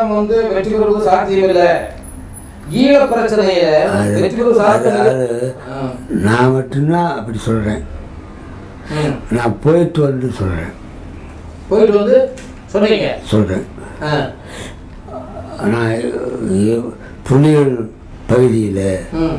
தமிழீழம் வந்து வெற்றி பெறுவது சாத்தியம் இல்லை ஈழ பிரச்சனையில அது- வெற்றி பெறுவது சாத்தியம் இல்லை அதாவது ஆ. நான் மட்டும்தான் அப்படி சொல்கிறேன் ம். நான் போயிட்டு வந்து சொல்கிறேன் போயிட்டு வந்து சொன்னீங்க சொல்கிறேன் ஆ. நான் புலிகள் பகுதியில் ம்.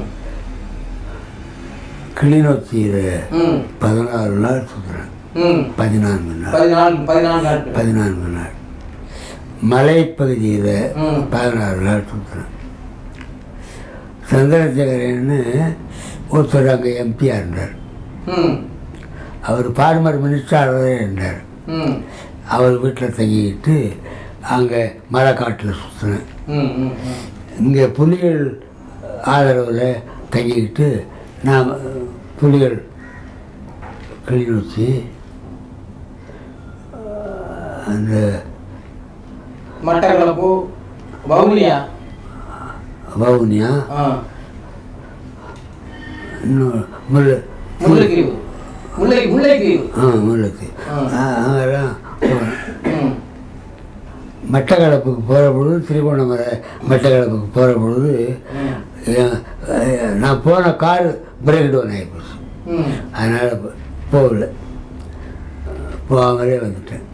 கிளிநொச்சியில் ம். பதினாறு நாள் சுற்றுறேன் ம். பதினான்கு நாள் பதினான்கு பதினான்கு நாட்கள் பதினான்கு நாள் மலைப்பகுதியில் ம். பதினாறு நாள் சுற்றுறேன் சந்திரசேகரன்னு ஒருத்தர் அங்கே எம்பியாக இருந்தார் ம். அவர் ஃபார்மர் மினிஸ்டராகவே இருந்தார் ம். அவர் வீட்டில் தங்கிக்கிட்டு அங்கே மலைக்காட்டில் சுற்றினேன் ம். ம். ம். இங்கே புலிகள் ஆதரவில் தங்கிக்கிட்டு நான் புலிகள் கிளிநொச்சி அந்த மட்டக்களப்பு வவுனியா வவுனியா ஆ. இன்னும் முல்லை முல்லைத்தீவு முல்லை முல்லைத்தீவு ஆ முல்லைக்கு ஆ. அங்கெல்லாம் போனேன் ம். மட்டக்களப்புக்கு போகிற பொழுது திருகோணமலை மட்டக்களப்புக்கு போகிற பொழுது ம். என்- அஹ் நான் போன கார் பிரேக் டவுன் ஆகிப்போச்சு ம். அதனால் போ- போகல போகாமலே வந்துட்டேன்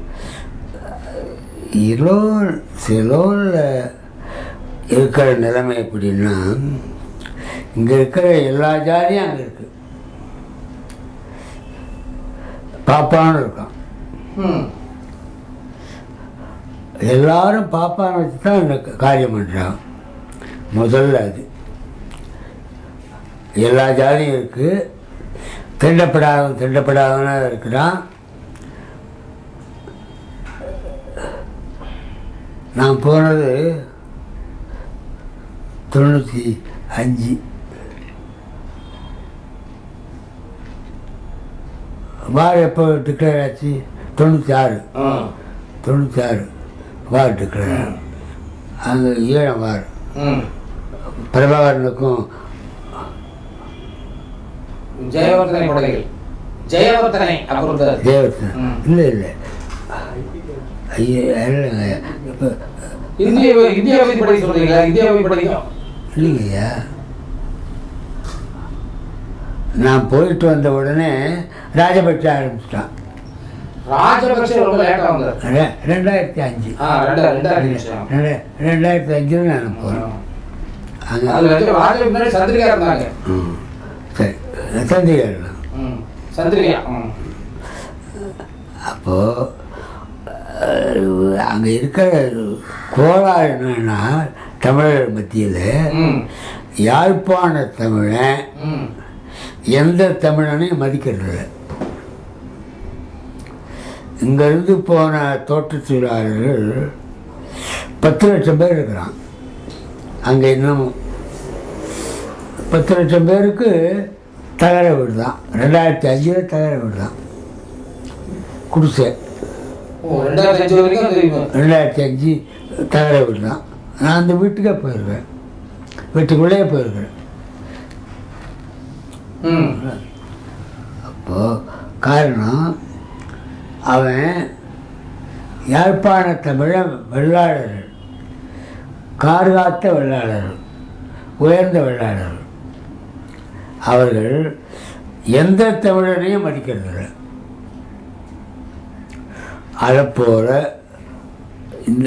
இலோன் சிலோனில் இருக்கிற நிலைமை எப்படின்னா இங்கே இருக்கிற எல்லா ஜாதியும் அங்கே இருக்கு பாப்பான்னு இருக்கான் ம். எல்லாரும் பாப்பானை வச்சு தான் இந்த காரியம் பண்ணுறாங்க முதல்ல அது எல்லா ஜாதியும் இருக்குது திண்டப்படாதவன் திண்டப்படாதவனா இருக்கிறான் நான் போனது தொண்ணூற்றி அஞ்சு வார் எப்போ டிக்ளேர் ஆச்சு தொண்ணூற்றி ஆறு ஆ. தொண்ணூற்றி ஆறு வார் டிக்ளேர் அங்கே ஈழம் வார் ம். பிரபாகரனுக்கும் ஜெயவர்தனை படைகள் ஜெயவர்தனை அப்புறம் இந்த- தேவத்தன் ம். இல்லை இல்லை ஐயோ இல்லைங்க இப்போ இந்திய இந்தியாவை படை சொல்றீங்களா இந்தியாவை படையும் இல்லைங்கய்யா நான் போயிட்டு வந்த உடனே ராஜபக்ஷ ஆரம்பிச்சிட்டான் ராஜபக்ஷ ரொம்ப லேட்டா வந்தார் ரெ- ரெண்டாயிரத்தி அஞ்சு ஆ ரெண்டா ரெண்டாயிரத்தி நிமிஷம் ரெண்டு- ரெண்டாயிரத்தி அஞ்சில் நான் போகிறேன் அங்கே அது வந்து ராஜா முன்னாடி சந்திரிகா இருந்தாங்க ம் சரி சந்திகரில் ம். சந்திரிகா ம். அப்போது அங்கே இருக்கிற கோளாறு என்னன்னா தமிழர் மத்தியில் ம். யாழ்ப்பாண தமிழன் ம். எந்த தமிழனையும் மதிக்கிறதில்ல இங்கேருந்து போன தோட்டத் தொழிலாளர்கள் பத்து லட்சம் பேர் இருக்கிறான் அங்கே இன்னமும் பத்து லட்சம் பேருக்கு தகர வீடு தான் ரெண்டாயிரத்தி அஞ்சில் தகர வீடு தான் குடிசை ஓ ரெண்டாயிரத்தி அஞ்சு வரைக்கும் அந்த ரெண்டாயிரத்தி அஞ்சு தகர வீடு தான் நான் அந்த வீட்டுக்கே போயிருக்கேன் வீட்டுக்குள்ளேயே போயிருக்கிறேன் ம். அப்போது காரணம் அவன் யாழ்ப்பாண தமிழன் வெள்ளாளர்கள் கார்காத்த வெள்ளாளர்கள் உயர்ந்த வெள்ளாளர்கள் அவர்கள் எந்த தமிழனையும் மதிக்கிறதில்லை அதை போல இந்த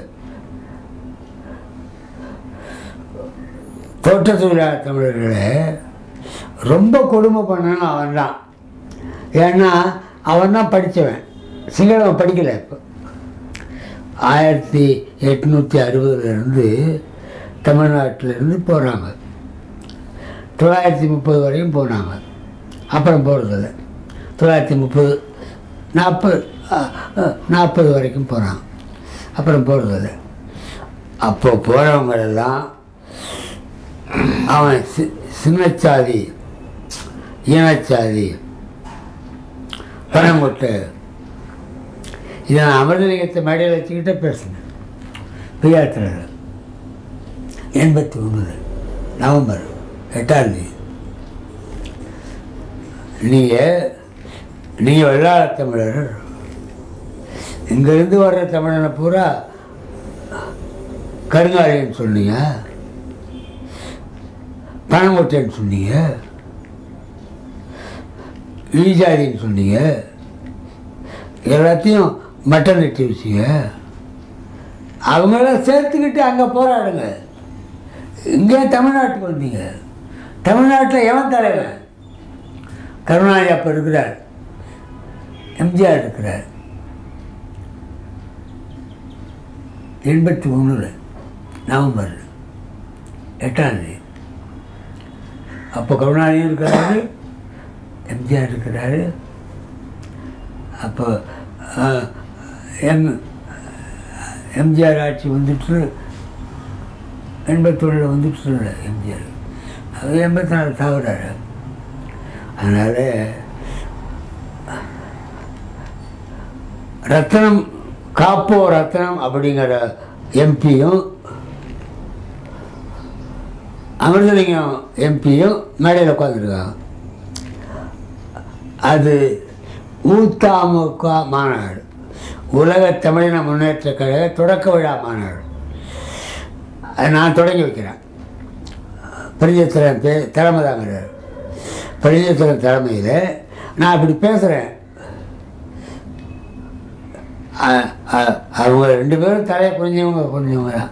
தோட்ட தொழிலாளர் தமிழர்களை ரொம்ப கொடுமை பண்ணணும் அவன் தான் ஏன்னா அவன் தான் படித்தவன் சிங்களவன் படிக்கலை இப்போ ஆயிரத்தி எட்நூற்றி அறுபதுலேருந்து தமிழ்நாட்டிலேருந்து போகிறாங்க தொள்ளாயிரத்தி முப்பது வரையும் போனாங்க அப்புறம் போகிறதில்ல தொள்ளாயிரத்தி முப்பது நாற்பது நாற்பது வரைக்கும் போகிறாங்க அப்புறம் போகிறதில்ல அப்போ போகிறவங்களெல்லாம் அவன் சி சின்னச்சாதி ஈனச்சாதி பணங்கொட்டை இதை நான் அமிர்தலிங்கத்தை மேடையில் வச்சுக்கிட்டே பேசினேன் பிரியாத்திரில் எண்பத்தி ஒன்று நவம்பர் எட்டாம் தேதி நீங்கள் நீங்கள் வெள்ளாள தமிழர் இங்கேருந்து வர்ற தமிழனை பூரா கருங்காலின்னு சொன்னீங்க பணமுட்டைன்னு சொன்னீங்க ஈஜாதின்னு சொன்னீங்க எல்லாத்தையும் மட்டன் வெட்டி வச்சிங்க அவங்களாம் சேர்த்துக்கிட்டு அங்கே போராடுங்க இங்கே தமிழ்நாட்டுக்கு வந்தீங்க தமிழ்நாட்டில் எவன் தலைவன் கருணாநிதி அப்போ இருக்கிறார் எம்ஜிஆர் இருக்கிறார் எண்பத்தி ஒன்றில் நவம்பர் எட்டாம் தேதி அப்போ கருணாநிதி இருக்கிறாரு எம்ஜிஆர் இருக்கிறாரு அப்போ அஹ், எம் எம்ஜிஆர் ஆட்சி வந்துட்டு எண்பத்தொன்னில் வந்துட்டு இல்லை எம்ஜிஆர் அது எண்பத்தி நாலு தவறாரு அதனால் ரத்னம் காப்போ ரத்னம் அப்படிங்கிற எம்பியும் அமிர்தலிங்கம் எம்பியும் மேடையில் உட்காந்துருக்காங்க அது ஊத்தாமுக மாநாடு உலக தமிழின முன்னேற்ற கழக தொடக்க விழா மாநாடு அதை நான் தொடங்கி வைக்கிறேன் பரிஜத்திரன் பே தலைமை தாங்கிறார் பரிஜத்திரன் தலைமையில் நான் இப்படி பேசுகிறேன் அ- அ- அவங்க ரெண்டு பேரும் தலையை புரிஞ்சவங்க புரிஞ்சவங்க தான்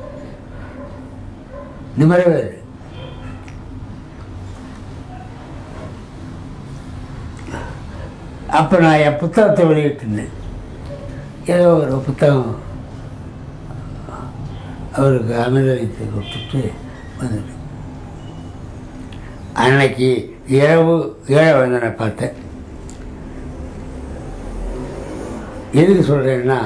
நிம்மறவே இல்லை அப்போ நான் என் புத்தகத்தை வெளியிட்டிருந்தேன் ஏதோ ஒரு புத்தகம் அவருக்கு அமிர்தத்தை கொடுத்துட்டு வந்துட்டேன் அன்னைக்கு இரவு ஏழை வந்தனை பார்த்தேன் எதுக்கு சொல்கிறேன்னா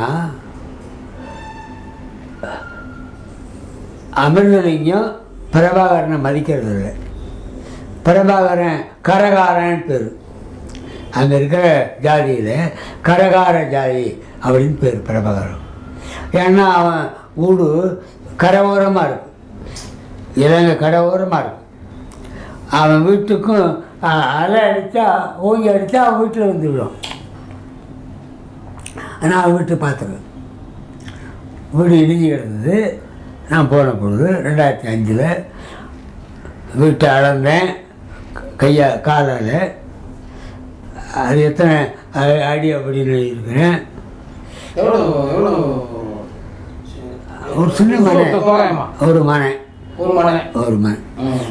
அமிர்தலிங்கம் பிரபாகரனை மதிக்கிறது இல்லை பிரபாகரன் கரகாரன் பேர் அங்கே இருக்கிற ஜாதியில் கரகார ஜாதி அப்படின்னு பேர் பிரபாகரன் ஏன்னா அவன் வீடு கரையோரமாக இருக்கும் இலங்கை கரையோரமாக இருக்கும் அவன் வீட்டுக்கும் அ- அலை அடித்தா ஓங்கி அடித்தா அவன் வீட்டில் வந்து விடும் நான் அவன் வீட்டை பார்த்துருக்கேன் வீடு இடிஞ்சு கிடந்தது நான் போன பொழுது ரெண்டாயிரத்தி அஞ்சில் வீட்டை அளந்தேன் கையா காலால் அது எத்தனை அ- அடி அப்படின்னு இருக்கிறேன் எவ்வளோ எவ்வளோ ஒரு சின்ன மனை தோராயமா ஒரு மனை ஒரு மனை ஒரு மனை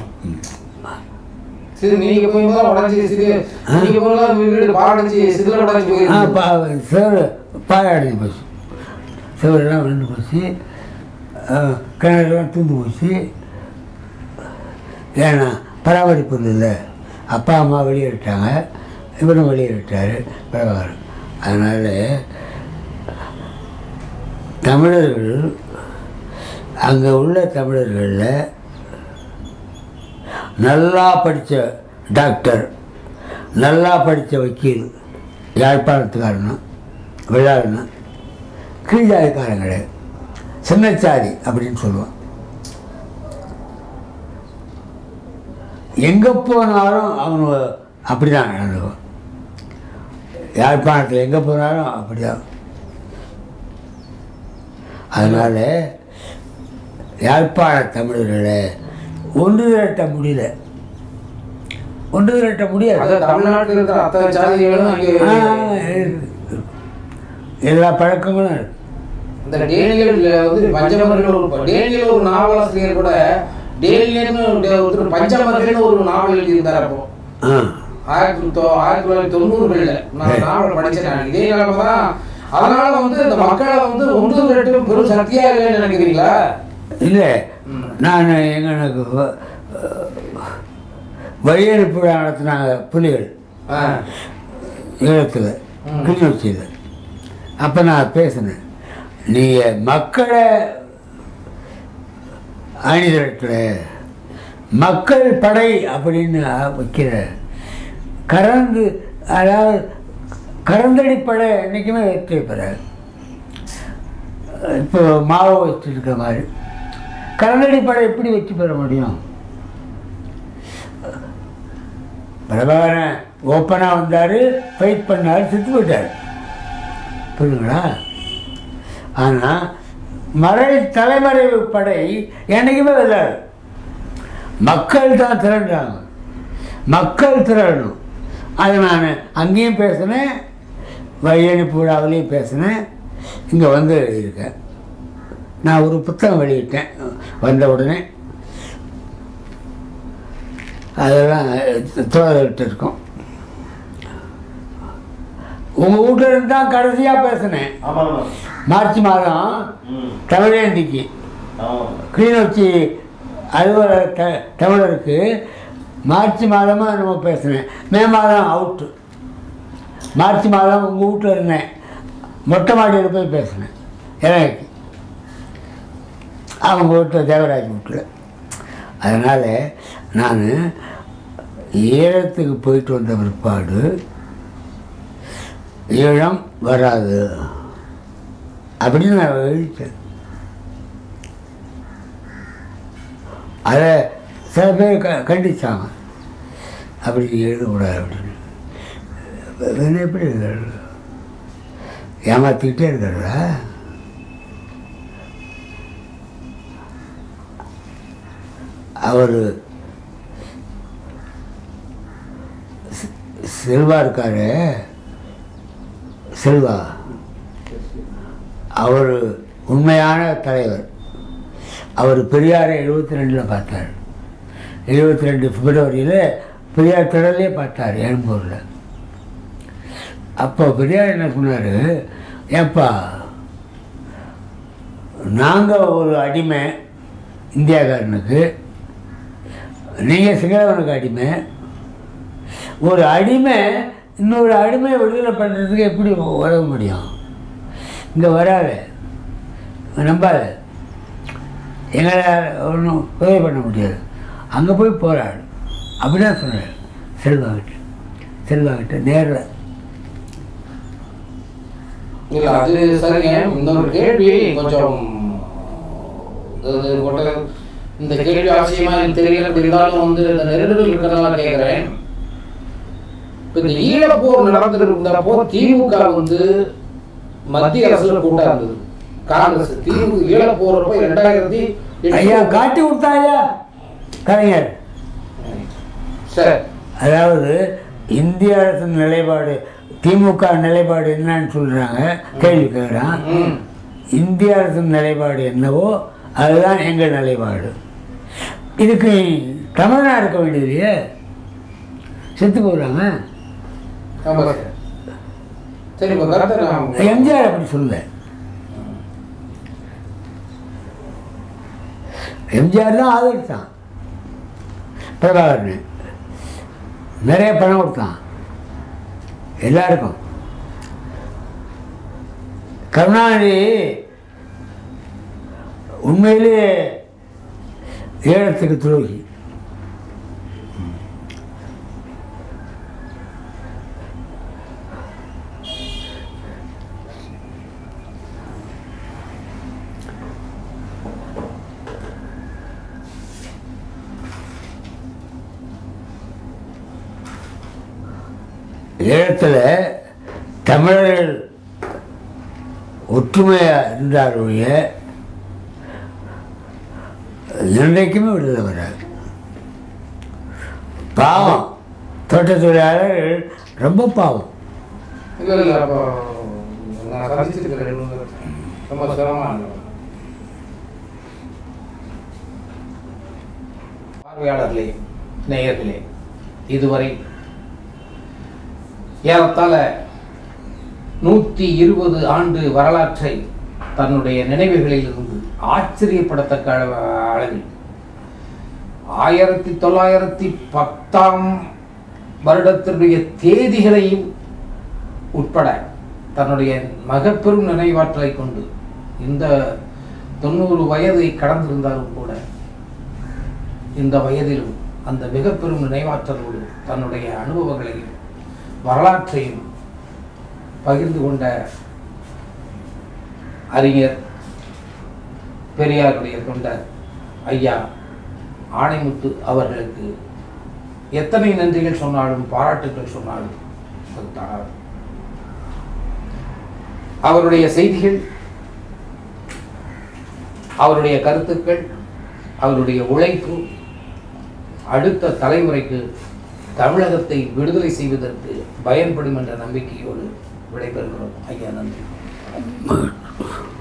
சரி நீங்க போகும்போது உடஞ்சி சிறு நீங்க போகும்போது வீடு பாடஞ்சி சிதில உடஞ்சி ஆ போயிருக்கு பா சேறு பாய அடைஞ்சு போச்சு சேவரெல்லாம் விழுந்து போச்சு ஆ, கிணறுலாம் தூந்து போச்சு ஏன்னா பராமரிப்பு இல்லை அப்பா அம்மா வெளியேறிட்டாங்க இவரும் வெளியேறிட்டார் பிரபாகரன் அதனால் தமிழர்கள் அங்கே உள்ள தமிழர்களில் நல்லா படித்த டாக்டர் நல்லா படித்த வக்கீல் யாழ்ப்பாணத்துக்காரனும் விழாவினும் கீழ்ஜாதிக்காரன் கிடையாது சின்னச்சாதி அப்படின்னு சொல்லுவான் எங்கே போனாலும் அவனு அப்படி தான் நடந்துக்குவான் யாழ்ப்பாணத்தில் எங்கே போனாலும் அப்படிதான் அதனால் யாழ்ப்பாண தமிழர்களை ஒன்று திரட்ட முடியல ஒன்று திரட்ட முடியாது அது தமிழ்நாட்டில் இருக்கிற அத்தனை ஜாதிகளும் அங்கே ஆ, இருக்கு. எல்லா பழக்கங்களும் இருக்கு இந்த டேனியல் வந்து பஞ்சமர்கள் ஒரு டேனியல் ஒரு நாவலாசிரியர் கூட டேனியல்னு ஒருத்தர் பஞ்சமர்கள்னு ஒரு நாவல் எழுதியிருந்தார் அப்போ ஆ ஆயிரத்தி தொ- ஆயிரத்தி தொள்ளாயிரத்தி தொண்ணூறுகள்ல நான் நாவல் படிச்சேன் நான். இதே நிலைமை தான் அதனால வந்து இந்த மக்களை வந்து ஒன்று திரட்டும் பெரும் சக்தியா இல்லைன்னு நினைக்கிறீங்களா இல்லை ம். நான் எங்களுக்கு வ- வழியனுப்பு விழா நடத்தினாங்க புலிகள் ஆ. ஈழத்தில் ம். கிளிநொச்சியில் அப்போ நான் பேசினேன் நீங்கள் மக்களை அணிதிரட்டல மக்கள் படை அப்படின்னு வைக்கிற கறந்து அதாவது கறந்தடி படை என்றைக்குமே வெற்றி பெறாது இப்போ மாவோயிஸ்ட் இருக்கிற மாதிரி கரந்தடி படை எப்படி வெற்றி பெற முடியும் பிரபாகரன் ஓப்பனாக வந்தார் ஃபைட் பண்ணார் செத்து போயிட்டார் புரியுங்களா ஆனால் மறை தலைமறைவு படை என்றைக்குமே வெல்லாது மக்கள் தான் திரண்டாங்க மக்கள் திரளணும் அது நான் அங்கேயும் பேசினேன் வழியணி பூடாவிலையும் பேசினேன் இங்கே வந்து எழுதியிருக்கேன் நான் ஒரு புத்தகம் வெளியிட்டேன் வந்த உடனே அதெல்லாம் தோழர்கிட்ட இருக்கும் உங்கள் வீட்டில் இருந்து தான் கடைசியாக பேசினேன் ஆமாம் மார்ச் மாதம் ம் தமிழேந்திக்கு ஆமாம் கிளிநொச்சி அலுவலர் த தமிழருக்கு மார்ச் மாதமாக நம்ம பேசினேன் மே மாதம் அவுட்டு மார்ச் மாதம் உங்கள் வீட்டில் இருந்தேன் மொட்டை மாடியில் போய் பேசினேன் இலங்கைக்கு அவங்க வீட்டில் தேவராஜ் வீட்டில் அதனால் நான் ஈழத்துக்கு போயிட்டு வந்த பிற்பாடு ஈழம் வராது அப்படின்னு நான் எழுதிட்டேன் அதை சில பேர் க கண்டிச்சாங்க அப்படி எழுதக்கூடாது அப்படின்னு வேறு எப்படி எழுதுறது ஏமாற்றிக்கிட்டே இருக்கிறதா அவர் செல்வா இருக்காரு செல்வா அவர் உண்மையான தலைவர் அவர் பெரியாரை எழுபத்தி ரெண்டில் பார்த்தார் எழுபத்தி ரெண்டு பிப்ரவரியில் பெரியார் திடலே பார்த்தார் எழும்பூரில் அப்போ பெரியார் என்ன சொன்னார் ஏப்பா நாங்கள் ஒரு அடிமை இந்தியாக்காரனுக்கு நீங்கள் சிங்களவனுக்கு அடிமை ஒரு அடிமை இன்னொரு அடிமையை விடுதலை பண்ணுறதுக்கு எப்படி உதவ முடியும் இங்கே வராது நம்பாத எங்களால் ஒன்றும் உதவி பண்ண முடியாது அங்கே போய் போராடு அப்படிதான் சொன்னார் செல்வாகிட்ட செல்வாகிட்ட நேரில் இல்ல அது சரிங்க இன்னொரு கேள்வி கொஞ்சம் அது கொட்ட- இந்த கேள்வி அவசியமா எனக்கு தெரியல இருந்தாலும் வந்து இந்த நெருடல் இருக்கிறதால கேட்கிறேன் இப்ப இந்த ஈழப்போர் நடந்திருந்தப்போ திமுக வந்து மத்திய அரசுல கூட்டா இருந்தது காங்கிரஸ் திமுக ஈழப்போறப்போ ரெண்டாயிரத்தி ஐயா காட்டி விட்டாயா கலைஞர் சரி அதாவது இந்திய அரசின் நிலைப்பாடு திமுக நிலைப்பாடு என்னன்னு சொல்கிறாங்க கேள்வி கேட்குறான் ம். இந்திய அரசின் நிலைப்பாடு என்னவோ அதுதான் எங்கள் நிலைப்பாடு இதுக்கு தமிழனாக இருக்க வேண்டியது செத்து போகிறாங்க ஆமா சார் சரி உங்க கருத்தை நான் எம்ஜிஆர் அப்படி சொல்ல எம்ஜிஆர் தான் ஆதரித்தான் பிரபாகரன் நிறைய பணம் கொடுத்தான் எல்லாருக்கும் கருணாநிதி உண்மையிலேயே ஈழத்துக்கு துரோகி ஈழத்தில் தமிழர்கள் ஒற்றுமையாக இருந்தார் ஒழிய இன்றைக்குமே விடுதலை வராது பாவம் தோட்ட தொழிலாளர்கள் ரொம்ப பாவம் இல்ல இல்ல அப்போ நான் சந்திச்சிருக்கிறேன் ரொம்ப சிரமம் பார்வையாளர்களே நேயர்களே இதுவரை ஏறத்தாழ நூற்றி இருபது ஆண்டு வரலாற்றை தன்னுடைய நினைவுகளில் இருந்து ஆச்சரியப்படத்தக்க அளவு- அளவில் ஆயிரத்தி தொள்ளாயிரத்தி பத்தாம் வருடத்தினுடைய தேதிகளையும் உட்பட தன்னுடைய மகப்பெரும் நினைவாற்றலை கொண்டு இந்த தொண்ணூறு வயதை கடந்திருந்தாலும் கூட இந்த வயதிலும் அந்த மிகப்பெரும் நினைவாற்றலோடு தன்னுடைய அனுபவங்களையும் வரலாற்றையும் பகிர்ந்து கொண்ட அறிஞர் பெரியாருடைய தொண்டர் ஐயா ஆணைமுத்து அவர்களுக்கு எத்தனை நன்றிகள் சொன்னாலும் பாராட்டுகள் சொன்னாலும் அது தாராளம். அவருடைய செய்திகள் அவருடைய கருத்துக்கள் அவருடைய உழைப்பு அடுத்த தலைமுறைக்கு தமிழகத்தை விடுதலை செய்வதற்கு பயன்படும் என்ற நம்பிக்கையோடு விடைபெறுகிறோம் ஐயா நன்றி